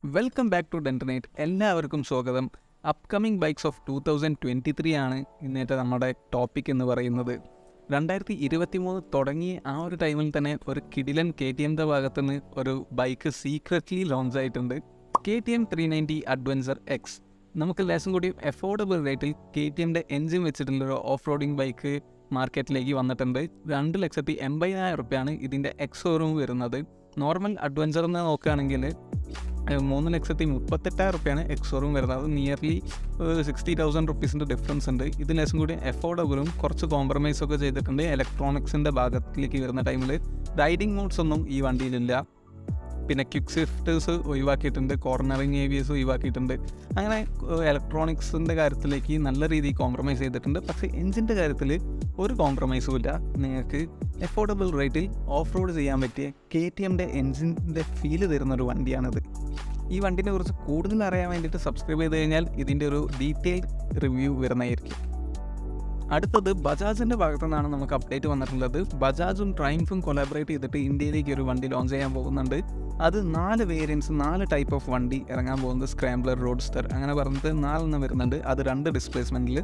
welcome back to detonate എല്ലാവർക്കും സ്വാഗതം upcoming bikes of two thousand twenty three ആണ് ഇന്നത്തെ നമ്മുടെ ടോപ്പിക് എന്ന് പറയുന്നത് രണ്ടായിരത്തി ഇരുപത്തി മൂന്ന് തുടങ്ങിയ ആ ഒരു ടൈമിൽ തന്നെ ഒരു കിടിലൻ കെ ടി എമ്മിൻ്റെ ഭാഗത്തു നിന്ന് ഒരു ബൈക്ക് സീക്രറ്റ്ലി ലോഞ്ച് ആയിട്ടുണ്ട് K T M three ninety adventure X നമുക്ക് ലേശം കൂടി അഫോർഡബിൾ റേറ്റിൽ കെ ടി എമ്മിൻ്റെ എൻജിൻ വെച്ചിട്ടുള്ളൊരു ഓഫ് റോഡിംഗ് ബൈക്ക് മാർക്കറ്റിലേക്ക് വന്നിട്ടുണ്ട് രണ്ട് ലക്ഷത്തി എൺപതിനായിരം റുപ്യാണ് ഇതിൻ്റെ എക്സ് ഷോറൂം വരുന്നത് നോർമൽ അഡ്വഞ്ചർ എന്ന് നോക്കുകയാണെങ്കിൽ ഏഹ് മൂന്ന് ലക്ഷത്തി മുപ്പത്തെട്ടായിരം റുപ്യാണ് എക്സ് ഷോറൂം വരുന്നത് അത് നിയർലി സിക്സ്റ്റി തൗസൻഡ് റുപ്പീസിൻ്റെ ഡിഫറൻസ് ഉണ്ട് ഇത് ലേശം കൂടി അഫോർഡബിളും കുറച്ച് കോംപ്രമൈസ് ഒക്കെ ചെയ്തിട്ടുണ്ട് ഇലക്ട്രോണിക്സിൻ്റെ ഭാഗത്തിലേക്ക് വരുന്ന ടൈമിൽ റൈഡിംഗ് മോഡ്സ് ഒന്നും ഈ വണ്ടിയിലില്ല പിന്നെ ക്വിക്ക് ഷിഫ്റ്റേഴ്സ് ഒഴിവാക്കിയിട്ടുണ്ട് കോർണറിങ് ഏവിയസ് ഒഴിവാക്കിയിട്ടുണ്ട് അങ്ങനെ ഇലക്ട്രോണിക്സിൻ്റെ കാര്യത്തിലേക്ക് നല്ല രീതിയിൽ കോംപ്രമൈസ് ചെയ്തിട്ടുണ്ട് പക്ഷേ എഞ്ചിൻ്റെ കാര്യത്തിൽ ഒരു കോംപ്രമൈസും ഇല്ല നിങ്ങൾക്ക് അഫോർഡബിൾ റേറ്റിൽ ഓഫ് റോഡ് ചെയ്യാൻ പറ്റിയ കെ ടി എമ്മിൻ്റെ എൻജിൻ്റെ ഫീല് തരുന്നൊരു വണ്ടിയാണിത് ഈ വണ്ടിനെ കുറിച്ച് കൂടുതൽ അറിയാൻ വേണ്ടിയിട്ട് സബ്സ്ക്രൈബ് ചെയ്ത് കഴിഞ്ഞാൽ ഇതിൻ്റെ ഒരു ഡീറ്റെയിൽഡ് റിവ്യൂ വരുന്നതായിരിക്കും അടുത്തത് ബജാജിൻ്റെ ഭാഗത്തു നിന്നാണ് നമുക്ക് അപ്ഡേറ്റ് വന്നിട്ടുള്ളത് ബജാജും ട്രൈംഫും കൊലാബറേറ്റ് ചെയ്തിട്ട് ഇന്ത്യയിലേക്ക് ഒരു വണ്ടി ലോഞ്ച് ചെയ്യാൻ പോകുന്നുണ്ട് അത് നാല് വേരിയൻസ് നാല് ടൈപ്പ് ഓഫ് വണ്ടി ഇറങ്ങാൻ പോകുന്നത് സ്ക്രാംബ്ലർ റോഡ്സ്റ്റർ അങ്ങനെ പറഞ്ഞിട്ട് നാലെണ്ണം വരുന്നുണ്ട് അത് രണ്ട് ഡിസ്പ്ലേസ്മെൻറ്റിൽ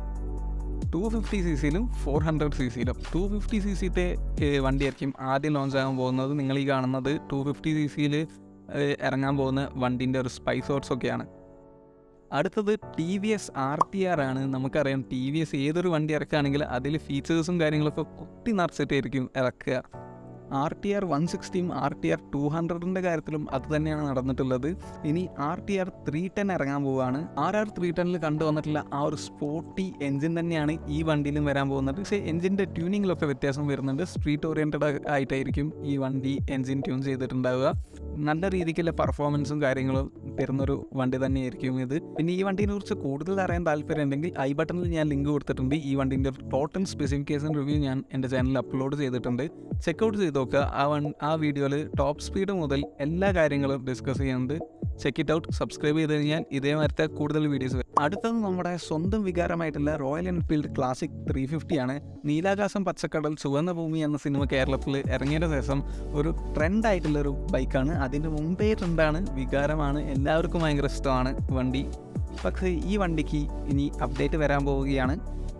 ടു ഫിഫ്റ്റി സി സിയിലും ഫോർ ഹൺഡ്രഡ് സി സിയിലും ടു ഫിഫ്റ്റി സി സിത്തെ വണ്ടിയായിരിക്കും ആദ്യം ലോഞ്ച് ആകാൻ പോകുന്നത് നിങ്ങൾ ഈ കാണുന്നത് ടു ഫിഫ്റ്റി സി സിയിൽ ഇറങ്ങാൻ പോകുന്ന വണ്ടിൻ്റെ ഒരു സ്പൈസ് ഓട്സ് ഒക്കെയാണ് അടുത്തത് T V S R T R ആണ് നമുക്കറിയാം ടി വി എസ് ഏതൊരു വണ്ടി ഇറക്കുകയാണെങ്കിൽ അതിൽ ഫീച്ചേഴ്സും കാര്യങ്ങളൊക്കെ കുത്തി നിറച്ചിട്ടായിരിക്കും ഇറക്കുക ആർ ടി ആർ വൺ സിക്സ്റ്റിയും ആർ ടി ആർ ടു ഹൺഡ്രഡിൻ്റെ കാര്യത്തിലും അത് തന്നെയാണ് നടന്നിട്ടുള്ളത് ഇനി R T R three ten ഇറങ്ങാൻ പോവുകയാണ് ആർ ആർ ത്രീ ടെന്നിൽ കണ്ടുവന്നിട്ടുള്ള ആ ഒരു സ്പോർട്ടി എൻജിൻ തന്നെയാണ് ഈ വണ്ടിയിലും വരാൻ പോകുന്നത് പക്ഷേ എൻജിൻ്റെ ട്യൂണിങ്ങിലൊക്കെ വ്യത്യാസം വരുന്നുണ്ട് സ്ട്രീറ്റ് ഓറിയൻറ്റഡ് ആയിട്ടായിരിക്കും ഈ വണ്ടി എൻജിൻ ട്യൂൺ ചെയ്തിട്ടുണ്ടാവുക നല്ല രീതിക്കുള്ള പെർഫോമൻസും കാര്യങ്ങളും തരുന്നൊരു വണ്ടി തന്നെയായിരിക്കും ഇത് പിന്നെ ഈ വണ്ടീനെ കുറിച്ച് കൂടുതൽ അറിയാൻ താല്പര്യം ഉണ്ടെങ്കിൽ ഐ ബട്ടണിൽ ഞാൻ ലിങ്ക് കൊടുത്തിട്ടുണ്ട് ഈ വണ്ടീൻ്റെ ടോട്ടൽ സ്പെസിഫിക്കേഷൻ റിവ്യൂ ഞാൻ എൻ്റെ ചാനലിൽ അപ്ലോഡ് ചെയ്തിട്ടുണ്ട് ചെക്കൗട്ട് ചെയ്ത് നോക്കുക ആ വൺ ആ വീഡിയോയിൽ ടോപ്പ് സ്പീഡ് മുതൽ എല്ലാ കാര്യങ്ങളും ഡിസ്കസ് ചെയ്യുന്നുണ്ട് ചെക്ക് ഇറ്റ് ഔട്ട് സബ്സ്ക്രൈബ് ചെയ്ത് കഴിഞ്ഞാൽ ഇതേമാരത്തെ കൂടുതൽ വീഡിയോസ് വരും അടുത്തത് നമ്മുടെ സ്വന്തം വികാരമായിട്ടുള്ള റോയൽ എൻഫീൽഡ് ക്ലാസിക് ത്രീ ഫിഫ്റ്റിയാണ് നീലാകാശം പച്ചക്കടൽ ചുവന്ന ഭൂമി എന്ന സിനിമ കേരളത്തിൽ ഇറങ്ങിയതിന് ശേഷം ഒരു ട്രെൻഡായിട്ടുള്ളൊരു ബൈക്കാണ് അതിന് മുമ്പേ ട്രെൻഡാണ് വികാരമാണ് എല്ലാവർക്കും ഭയങ്കര ഇഷ്ടമാണ് വണ്ടി പക്ഷേ ഈ വണ്ടിക്ക് ഇനി അപ്ഡേറ്റ് വരാൻ പോവുകയാണ്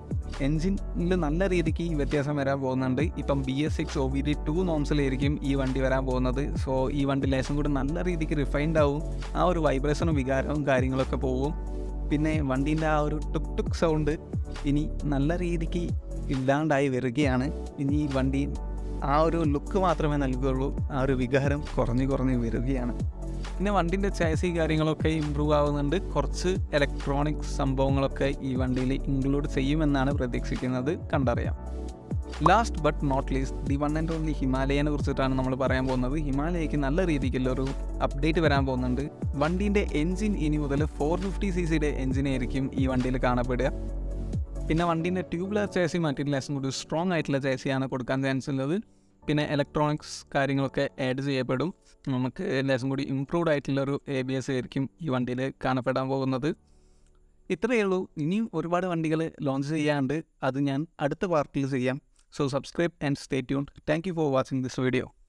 എൻജിനിൽ നല്ല രീതിക്ക് വ്യത്യാസം വരാൻ പോകുന്നുണ്ട് ഇപ്പം B S six O B D two നോംസിലായിരിക്കും ഈ വണ്ടി വരാൻ പോകുന്നത് സോ ഈ വണ്ടി ലേശം കൂടി നല്ല രീതിക്ക് റിഫൈൻഡ് ആവും ആ ഒരു വൈബ്രേഷനും വികാരവും കാര്യങ്ങളൊക്കെ പോകും പിന്നെ വണ്ടീൻ്റെ ആ ഒരു ടുക് ടുക് സൗണ്ട് ഇനി നല്ല രീതിക്ക് ഇല്ലാണ്ടായി വരികയാണ് ഇനി ഈ വണ്ടി ആ ഒരു ലുക്ക് മാത്രമേ നൽകുകയുള്ളൂ ആ ഒരു വികാരം കുറഞ്ഞു കുറഞ്ഞ് വരികയാണ് പിന്നെ വണ്ടിൻ്റെ ചേസി കാര്യങ്ങളൊക്കെ ഇമ്പ്രൂവ് ആവുന്നുണ്ട് കുറച്ച് ഇലക്ട്രോണിക് സംഭവങ്ങളൊക്കെ ഈ വണ്ടിയിൽ ഇൻക്ലൂഡ് ചെയ്യുമെന്നാണ് പ്രതീക്ഷിക്കുന്നത് കണ്ടറിയാം last but not least the one and only ഹിമാലയനെ കുറിച്ചിട്ടാണ് നമ്മൾ പറയാൻ പോകുന്നത് ഹിമാലയയ്ക്ക് നല്ല രീതിക്കുള്ളൊരു അപ്ഡേറ്റ് വരാൻ പോകുന്നുണ്ട് വണ്ടീൻ്റെ എൻജിൻ ഇനി മുതൽ ഫോർ ഫിഫ്റ്റി സി സിയുടെ എൻജിനായിരിക്കും ഈ വണ്ടിയിൽ കാണപ്പെടുക പിന്നെ വണ്ടീൻ്റെ ട്യൂബ്ലെർ ചേസി മാറ്റിയിട്ട് ലേശം കൂടി സ്ട്രോങ് ആയിട്ടുള്ള ചേസിയാണ് കൊടുക്കാൻ ചാൻസ് ഉള്ളത് പിന്നെ ഇലക്ട്രോണിക്സ് കാര്യങ്ങളൊക്കെ ആഡ് ചെയ്യപ്പെടും നമുക്ക് ലേശം കൂടി ഇംപ്രൂവ്ഡ് ആയിട്ടുള്ളൊരു എ ബി എസ് ആയിരിക്കും ഈ വണ്ടിയിൽ കാണപ്പെടാൻ പോകുന്നത് ഇത്രയേ ഉള്ളൂ ഇനിയും ഒരുപാട് വണ്ടികൾ ലോഞ്ച് ചെയ്യാണ്ട് അത് ഞാൻ അടുത്ത പാർട്ടിൽ ചെയ്യാം so subscribe and stay tune thank you for watching this video